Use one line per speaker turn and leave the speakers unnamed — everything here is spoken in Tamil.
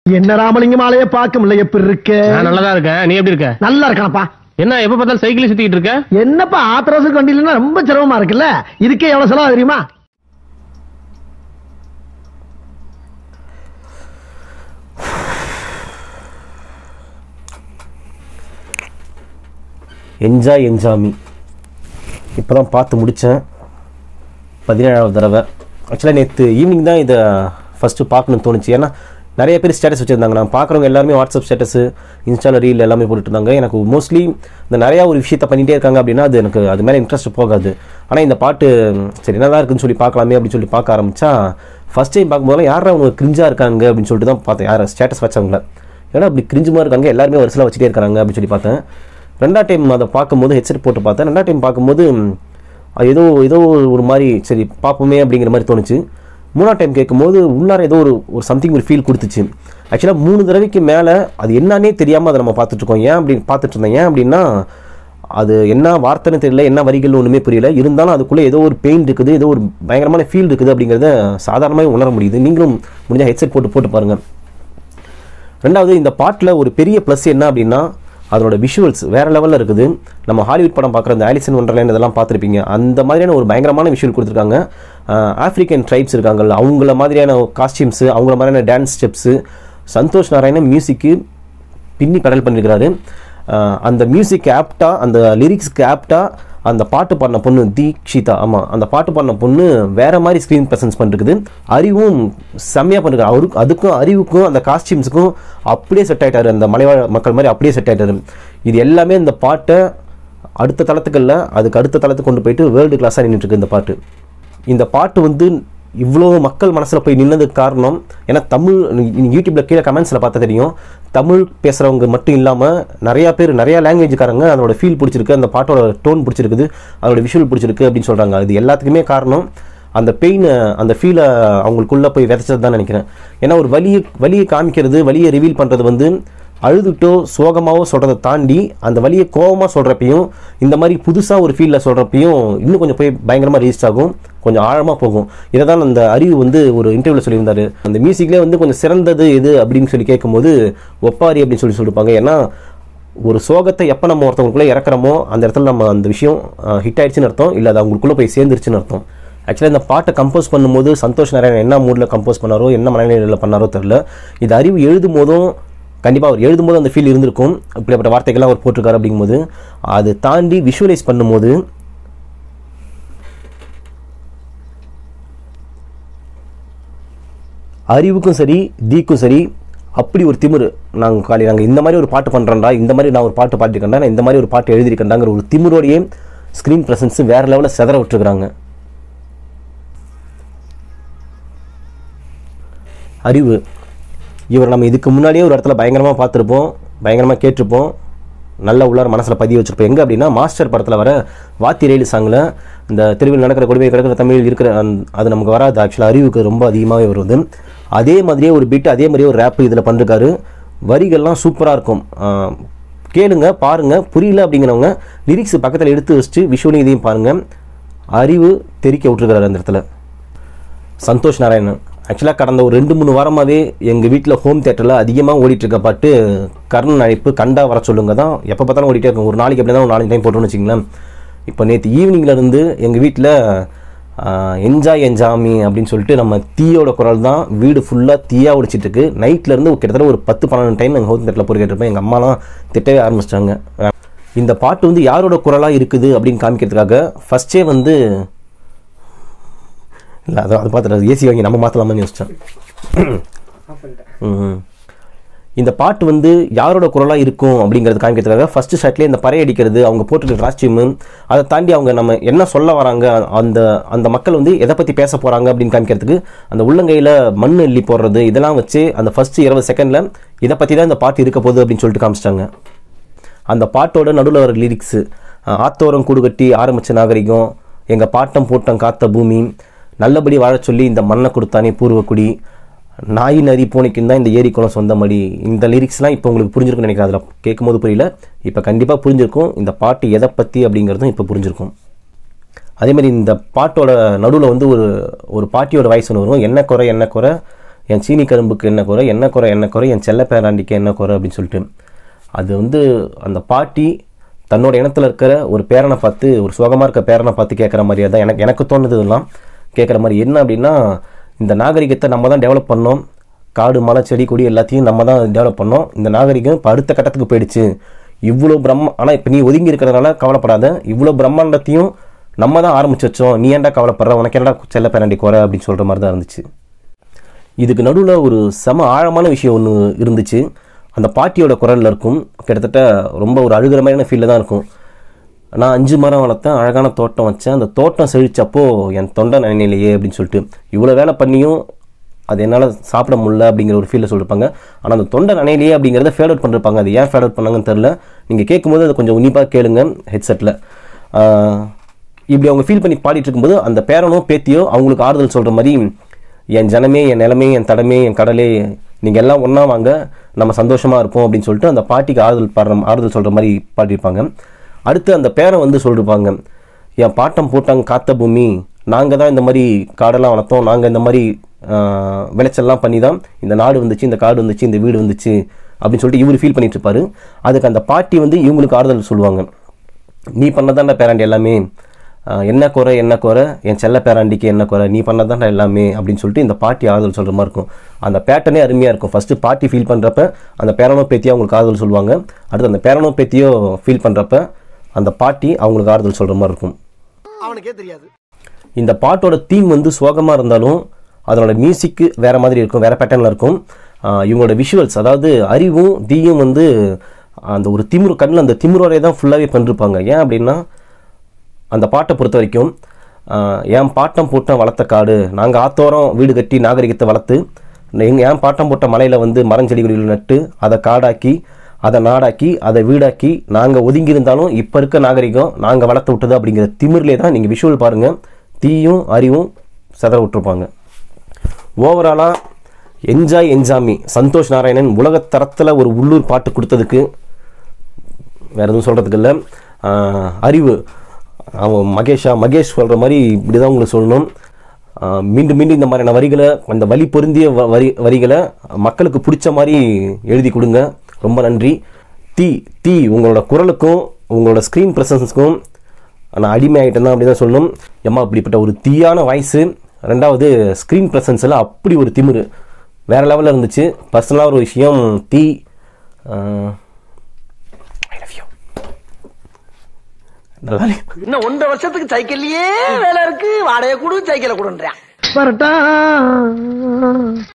என்ன ராமலிங்கம் ஆலைய பார்க்க முடியல எப்படி இருக்க
நான் நல்லா தான் இருக்கேன் நீ எப்படி இருக்க
நல்லா இருக்கானப்பா
என்ன எப்ப பார்த்தாலும் சைக்கிள் சுத்திட்டு இருக்க
என்னப்பா ஆத்திரவசம் வண்டி இல்லைன்னா ரொம்ப சிரமமா இருக்குல்ல இதுக்கே எவ்வளவு செலவு தெரியுமா
என்ஜாய் என்ஜாமி இப்போ தான் பார்த்து முடித்தேன் பதினேழாவது தடவை ஆக்சுவலாக நேற்று ஈவினிங் தான் இதை ஃபஸ்ட்டு பார்க்கணும்னு தோணுச்சு ஏன்னா நிறைய பேர் ஸ்டேட்டஸ் வச்சுருந்தாங்க நான் பார்க்குறவங்க எல்லாருமே வாட்ஸ்அப் ஸ்டேட்டஸ் இன்ஸ்டாவில் ரீல் எல்லாமே போட்டுட்டு இருந்தாங்க எனக்கு மோஸ்ட்லி இந்த நிறையா ஒரு விஷயத்த பண்ணிகிட்டே இருக்காங்க அப்படின்னா அது எனக்கு அது மேலே இன்ட்ரெஸ்ட் போகாது ஆனால் இந்த பாட்டு ம், சரி என்னதான் இருக்குன்னு சொல்லி பார்க்கலாமே அப்படின்னு சொல்லி பார்க்க ஆரம்பித்தா ஃபஸ்ட் டைம் பார்க்கும்போதெல்லாம் யாரா அவங்க கிரிஞ்சாக இருக்காங்க அப்படின்னு சொல்லிட்டு தான் பார்த்தேன் யார் ஸ்டேட்டஸ் வச்சவங்கள ஏன்னா அப்படி கிரிஞ்சுமா இருக்காங்க எல்லாருமே வரிசையில் வச்சுட்டே இருக்காங்க அப்படின்னு சொல்லி பார்த்தேன் ரெண்டாவது டைம் அதை பார்க்கும்போது ஹெட்செட் போட்டு பார்த்தேன் ரெண்டாவது டைம் பார்க்கும்போது ம், அது ஏதோ ஏதோ ஒரு மாதிரி சரி பார்ப்போமே அப்படிங்கிற மாதிரி தோணுச்சு மூணாவது டைம் கேட்கும்போது உள்ளார ஏதோ ஒரு ஒரு சம்திங் ஒரு ஃபீல் கொடுத்துச்சு ஆக்சுவலாக மூணு தடவைக்கு மேலே அது என்னன்னே தெரியாமல் அதை நம்ம பார்த்துட்ருக்கோம் ஏன் அப்படி பார்த்துட்டு இருந்தேன் ஏன் அப்படின்னா அது என்ன வார்த்தைன்னு தெரியல என்ன வரிகள் ஒன்றுமே புரியல இருந்தாலும் அதுக்குள்ளே ஏதோ ஒரு பெயின் இருக்குது ஏதோ ஒரு பயங்கரமான ஃபீல் இருக்குது அப்படிங்கிறத சாதாரணமாக உணர முடியுது நீங்களும் முடிஞ்சால் ஹெட்செட் போட்டு போட்டு பாருங்கள் ரெண்டாவது இந்த பாட்டில் ஒரு பெரிய ப்ளஸ் என்ன அப்படின்னா அதோட விஷுவல்ஸ் வேற லெவலில் இருக்குது நம்ம ஹாலிவுட் படம் பார்க்குற இந்த ஆலிசன் ஒன்றர்லேண்ட் இதெல்லாம் பார்த்துருப்பீங்க அந்த மாதிரியான ஒரு பயங்கரமான விஷுவல் கொடுத்துருக்காங்க ஆஃப்ரிக்கன் ட்ரைப்ஸ் இருக்காங்கல்ல அவங்கள மாதிரியான காஸ்டியூம்ஸு அவங்கள மாதிரியான dance steps Santhosh Narayanan music பின்னி கடல் பண்ணியிருக்கிறாரு அஹ் அந்த மியூசிக் ஆப்டா அந்த லிரிக்ஸ்க்கு ஆப்டா அந்த பாட்டு பாடின பொண்ணு தீக்ஷிதா ஆமாம் அந்த பாட்டு பாடின பொண்ணு வேற மாதிரி ஸ்க்ரீன் ப்ரெசன்ஸ் பண்ணிருக்குது அறிவும் செம்மையாக பண்ணிருக்காரு அவருக்கு அதுக்கும் அறிவுக்கும் அந்த காஸ்டியூம்ஸுக்கும் அப்படியே செட் ஆயிட்டாரு அந்த மலைவாழ் மக்கள் மாதிரி அப்படியே செட் ஆயிட்டாரு இது எல்லாமே இந்த பாட்டை அடுத்த தளத்துக்கு இல்லை அதுக்கு அடுத்த தளத்துக்கு கொண்டு போயிட்டு வேர்ல்டு கிளாஸாக நின்றுட்டு இருக்கு இந்த பாட்டு இந்த பாட்டு வந்து இவ்வளோ மக்கள் மனசில் போய் நின்னதுக்கு காரணம் ஏன்னா தமிழ் நீங்க யூடியூப்ல கீழே கமெண்ட்ஸில் பார்த்தா தெரியும் தமிழ் பேசுகிறவங்க மட்டும் இல்லாமல் நிறையா பேர் நிறையா லாங்குவேஜ்காரங்க அதோட ஃபீல் பிடிச்சிருக்கு அந்த பாட்டோட டோன் பிடிச்சிருக்குது அதோட விஷுவல் பிடிச்சிருக்கு அப்படின்னு சொல்கிறாங்க இது எல்லாத்துக்குமே காரணம் அந்த பெயினை அந்த ஃபீலை அவங்களுக்குள்ளே போய் விதைச்சது தான் நினைக்கிறேன் ஏன்னா ஒரு வலியை வலியை காமிக்கிறது வலியை ரிவீல் பண்ணுறது வந்து அழுதுட்டோ சோகமாவோ சொல்கிறத தாண்டி அந்த வலியை கோவமாக சொல்கிறப்பையும் இந்த மாதிரி புதுசாக ஒரு ஃபீலில் சொல்கிறப்பையும் இன்னும் கொஞ்சம் போய் பயங்கரமாக ரீச் ஆகும் கொஞ்சம் ஆழமாக போகும் இதை தான் அந்த அறிவு வந்து ஒரு இன்டர்வியூவில் சொல்லியிருந்தாரு அந்த மியூசிக்லேயே வந்து கொஞ்சம் சிறந்தது எது அப்படின்னு சொல்லி கேட்கும்போது ஒப்பாரி அப்படின்னு சொல்லி சொல்லியிருப்பாங்க ஏன்னா ஒரு சோகத்தை எப்போ நம்ம ஒருத்தவங்களுக்குள்ளே இறக்குறோமோ அந்த இடத்துல நம்ம அந்த விஷயம் ஹிட் ஆயிடுச்சுன்னு அர்த்தம் இல்லை அது அவங்களுக்குள்ளே போய் சேர்ந்துருச்சுன்னு அர்த்தம் ஆக்சுவலாக இந்த பாட்டை கம்போஸ் பண்ணும்போது சந்தோஷ் நாராயணன் என்ன மூடில் கம்போஸ் பண்ணாரோ என்ன மனநிலையில் பண்ணாரோ தெரில இது அறிவு எழுதும் போதும் கண்டிப்பாக அவர் எழுதும்போது அந்த ஃபீல் இருந்திருக்கும் இப்படிப்பட்ட வார்த்தைகள்லாம் அவர் போட்டிருக்காரு அப்படிங்கும்போது அது தாண்டி விஷுவலைஸ் பண்ணும்போது அறிவுக்கும் சரி தீக்கும் சரி அப்படி ஒரு திமிரு நாங்கள் காலி நாங்கள் இந்த மாதிரி ஒரு பாட்டு பண்ணுறேன்டா இந்த மாதிரி நான் ஒரு பாட்டு பாடிருக்கேன்டா நான் இந்த மாதிரி ஒரு பாட்டு எழுதியிருக்கேன்டாங்கிற ஒரு திமிரோடையே ஸ்க்ரீன் ப்ரெசன்ஸ் வேறு லெவலில் செதற விட்டுருக்குறாங்க அறிவு இவர் நம்ம இதுக்கு முன்னாடியே ஒரு இடத்துல பயங்கரமாக பார்த்துருப்போம் பயங்கரமாக கேட்டிருப்போம் நல்ல உள்ளார மனசில் பதிய வச்சிருப்போம் எங்கே அப்படின்னா மாஸ்டர் படத்தில் வர வாத்தி ரயில் சாங்கில் இந்த தெருவில் நடக்கிற கொடுமை கிடக்கிற தமிழ் இருக்கிற அந்த- அது நமக்கு வராது ஆக்சுவலாக அறிவுக்கு ரொம்ப அதிகமாகவே வருது அதே மாதிரியே ஒரு பீட் அதே மாதிரியே ஒரு ரேப் இதில் பண்ணிருக்காரு வரிகள்லாம் சூப்பராக இருக்கும் ஆஹ், கேளுங்க பாருங்க புரியல அப்படிங்கிறவங்க லிரிக்ஸ் பக்கத்தில் எடுத்து வச்சுட்டு விஷுவலையும் இதையும் பாருங்க அறிவு தெரிக்க விட்டுருக்காரு அந்த இடத்துல சந்தோஷ் நாராயணன் ஆக்சுவலாக கடந்த ஒரு ரெண்டு மூணு வாரமாகவே எங்கள் வீட்டில் ஹோம் தேட்டரில் அதிகமாக ஓடிட்டு இருக்க பாட்டு கர்ணன் அழைப்பு கண்டா வர சொல்லுங்க தான் எப்போ பார்த்தாலும் ஓடிட்டே இருக்கும் ஒரு நாளைக்கு எப்படி தான் ஒரு நாலஞ்சு டைம் போட்டோம்னு வச்சிங்களேன் இப்போ நேற்று ஈவினிங்ல இருந்து எங்கள் வீட்டில் என்ஜாய் என்ஜாமி அப்படின்னு சொல்லிட்டு நம்ம தீயோட குரல் தான் வீடு ஃபுல்லாக தீயா ஒடிச்சிட்டு இருக்கு நைட்ல இருந்து கிட்டத்தட்ட ஒரு பத்து பன்னெண்டு டைம் எங்கள் ஹோம் தேட்டரில் போய் கேட்டிருப்பேன் எங்கள் அம்மாலாம் திட்டவே ஆரம்பிச்சிட்டாங்க இந்த பாட்டு வந்து யாரோட குரலாக இருக்குது அப்படின்னு காமிக்கிறதுக்காக ஃபஸ்ட்டே வந்து இல்லை அதை அதை பார்த்துட்டு ஏசி வாங்கி நம்ம மாற்றலாமான்னு யோசித்தேன் ம். இந்த பாட்டு வந்து யாரோட குரலாக இருக்கும் அப்படிங்கிறது காமிக்கிறதுக்காக ஃபஸ்ட்டு ஷர்ட்லேயே இந்த பறை அடிக்கிறது அவங்க போட்டுருக்க காஸ்டியூமு அதை தாண்டி அவங்க நம்ம என்ன சொல்ல வராங்க அந்த அந்த மக்கள் வந்து எதை பற்றி பேச போகிறாங்க அப்படின்னு காமிக்கிறதுக்கு அந்த உள்ளங்கையில் மண் எள்ளி போடுறது இதெல்லாம் வச்சு அந்த ஃபஸ்ட்டு இருபது செகண்டில் இதை பற்றி தான் இந்த பாட்டு இருக்க போகுது அப்படின்னு சொல்லிட்டு காமிச்சிட்டாங்க அந்த பாட்டோட நடுவில் வர லிரிக்ஸு ஆத்தோரம் கூடு கட்டி ஆரம்பிச்ச நாகரிகம் எங்கள் பாட்டம் போட்டம் காத்த பூமி நல்லபடி வாழச் சொல்லி இந்த மண்ணை கொடுத்தானே பூர்வக்குடி நாய் நரி பூனைக்கும் தான் இந்த ஏரி குளம் சொந்தமடி இந்த லிரிக்ஸ்லாம் இப்போ உங்களுக்கு புரிஞ்சிருக்கும்னு நினைக்கிறேன் அதில் கேட்கும்போது புரியல இப்போ கண்டிப்பாக புரிஞ்சிருக்கும் இந்த பாட்டு எதை பற்றி அப்படிங்கிறதும் இப்போ புரிஞ்சிருக்கும் அதே மாதிரி இந்த பாட்டோட நடுவில் வந்து ஒரு ஒரு பாட்டியோட வாய்ஸ் ஒன்று வரும் என்ன குறை என்ன குறை என் சீனி கரும்புக்கு என்ன குறை என்ன குறை என்ன குறை என் செல்ல பேராண்டிக்கு என்ன குறை அப்படின்னு சொல்லிட்டு அது வந்து அந்த பாட்டி தன்னோட இனத்துல இருக்கிற ஒரு பேரனை பார்த்து ஒரு சுகமாக இருக்க பேரனை பார்த்து கேட்குற மாதிரியே தான் எனக்கு எனக்கு தோணுது இதெல்லாம் கேட்குற மாதிரி என்ன அப்படின்னா இந்த நாகரிகத்தை நம்ம தான் டெவலப் பண்ணோம் காடு மலை செடி கொடி எல்லாத்தையும் நம்ம தான் டெவலப் பண்ணோம் இந்த நாகரிகம் இப்போ அடுத்த கட்டத்துக்கு போயிடுச்சு இவ்வளோ பிரம்ம ஆனால் இப்போ நீ ஒதுங்கி இருக்கிறதுனால கவலைப்படாத இவ்வளோ பிரம்மாண்டத்தையும் நம்ம தான் ஆரம்பிச்சு வச்சோம் நீ ஏன்டா கவலைப்படுற உனக்கு என்னடா செல்ல பேராண்டி குறை அப்படின்னு சொல்கிற மாதிரி தான் இருந்துச்சு இதுக்கு நடுவில் ஒரு செம ஆழமான விஷயம் ஒன்று இருந்துச்சு அந்த பாட்டியோட குரலில் இருக்கும் கிட்டத்தட்ட ரொம்ப ஒரு அழுகிற மாதிரியான ஃபீலில் தான் இருக்கும் நான் அஞ்சு மரம் வளர்த்தேன் அழகான தோட்டம் வச்சேன் அந்த தோட்டம் செழிச்சப்போ என் தொண்டை நினைலையே அப்படின்னு சொல்லிட்டு இவ்வளோ வேலை பண்ணியும் அது என்னால் சாப்பிட முடியல அப்படிங்கிற ஒரு ஃபீலில் சொல்லியிருப்பாங்க ஆனால் அந்த தொண்டை நனையிலேயே அப்படிங்கிறத ஃபேட் அவுட் பண்ணிருப்பாங்க அது ஏன் ஃபேட் அவுட் பண்ணாங்கன்னு தெரில நீங்கள் கேட்கும்போது அதை கொஞ்சம் உன்னிப்பாக கேளுங்க ஹெட்செட்டில் இப்படி அவங்க ஃபீல் பண்ணி பாடிட்டு இருக்கும்போது அந்த பேரனோ பேத்தியோ அவங்களுக்கு ஆறுதல் சொல்கிற மாதிரி என் ஜனமே என் நிலமே என் தடமே என் கடலே நீங்கள் எல்லாம் ஒன்றா வாங்க நம்ம சந்தோஷமாக இருப்போம் அப்படின்னு சொல்லிட்டு அந்த பாட்டிக்கு ஆறுதல் பாடுற ஆறுதல் சொல்கிற மாதிரி பாடியிருப்பாங்க அடுத்து அந்த பேரை வந்து சொல்லிருப்பாங்க என் பாட்டம் போட்டாங்க காத்த பூமி நாங்கள் தான் இந்த மாதிரி காடெல்லாம் வளர்த்தோம் நாங்கள் இந்த மாதிரி ஆஹ், விளைச்சல்லாம் பண்ணி தான் இந்த நாடு வந்துச்சு இந்த காடு வந்துச்சு இந்த வீடு வந்துச்சு அப்படின்னு சொல்லிட்டு இவர் ஃபீல் பண்ணிட்டு இருப்பாரு அதுக்கு அந்த பாட்டி வந்து இவங்களுக்கு ஆறுதல் சொல்லுவாங்க நீ பண்ணதாண்டா பேராண்டி எல்லாமே ஆஹ், என்ன குறை என்ன குறை என் செல்ல பேராண்டிக்கு என்ன குறை நீ பண்ணதாண்டா எல்லாமே அப்படின்னு சொல்லிட்டு இந்த பாட்டி ஆறுதல் சொல்கிற மாதிரி இருக்கும் அந்த பேட்டர்னே அருமையாக இருக்கும் ஃபஸ்ட்டு பாட்டி ஃபீல் பண்ணுறப்ப அந்த பேரனோ பேத்தியோ அவங்களுக்கு ஆறுதல் சொல்லுவாங்க அடுத்து அந்த பேரனோ பேத்தியோ ஃபீல் பண்ணுறப்ப அந்த பாட்டி அவங்களுக்கு ஆறுதல் சொல்கிற மாதிரி இருக்கும்
அவனுக்கே தெரியாது
இந்த பாட்டோட தீம் வந்து சோகமாக இருந்தாலும் அதனோட மியூசிக்கு வேற மாதிரி இருக்கும் வேற பேட்டர்னில் இருக்கும் ஆஹ் இவங்களோட விஷுவல்ஸ் அதாவது அறிவும் தீயும் வந்து அந்த ஒரு திமிரு கண்ணில் அந்த திமிரோடைய தான் ஃபுல்லாகவே பண்ணிருப்பாங்க ஏன் அப்படின்னா அந்த பாட்டை பொறுத்த வரைக்கும் ஆஹ் என் பாட்டம் போட்ட வளர்த்த காடு நாங்கள் ஆத்தோரம் வீடு கட்டி நாகரிகத்தை வளர்த்து எங்க என் பாட்டம் போட்ட மலையில் வந்து மரஞ்செடிகளில் நட்டு அதை காடாக்கி அதை நாடாக்கி அதை வீடாக்கி நாங்கள் ஒதுங்கி இருந்தாலும் இப்போ இருக்க நாகரிகம் நாங்கள் வளர்த்து விட்டது அப்படிங்கிற திமிர்லே தான் நீங்கள் விஷுவல் பாருங்கள் தீயும் அறிவும் செதற விட்டுருப்பாங்க ஓவராலாக என்ஜாய் என்ஜாமி சந்தோஷ் நாராயணன் உலகத் தரத்தில் ஒரு உள்ளூர் பாட்டு கொடுத்ததுக்கு வேற எதுவும் சொல்கிறதுக்கு இல்லை ஆஹ் அறிவு அவன் மகேஷா மகேஷ் சொல்கிற மாதிரி இப்படி தான் உங்களுக்கு சொல்லணும் ஆஹ் மீண்டும் மீண்டும் இந்த மாதிரியான வரிகளை அந்த வழி பொருந்திய வ- வரி வரிகளை மக்களுக்கு பிடிச்ச மாதிரி எழுதி கொடுங்க ரொம்ப நன்றி தீ தீ உங்களோட குரலுக்கும் உங்களோட ஸ்க்ரீன் ப்ரெசன்ஸுக்கும் நான் அடிமை ஆகிட்டேன் தான் அப்படி தான் சொல்லணும் ஏம்மா இப்படிப்பட்ட ஒரு தீயான வாய்ஸு ரெண்டாவது ஸ்க்ரீன் ப்ரெசன்ஸில் அப்படி ஒரு திமிரு வேற லெவலில் இருந்துச்சு பர்சனலாக ஒரு விஷயம் தீ ஐ லவ் யூ நல்லா
இன்னும் ஒன்றரை வருஷத்துக்கு சைக்கிள்லயே வேலை இருக்கு வாடகை கொடு சைக்கிளை கொடுன்றேன் வரட்டா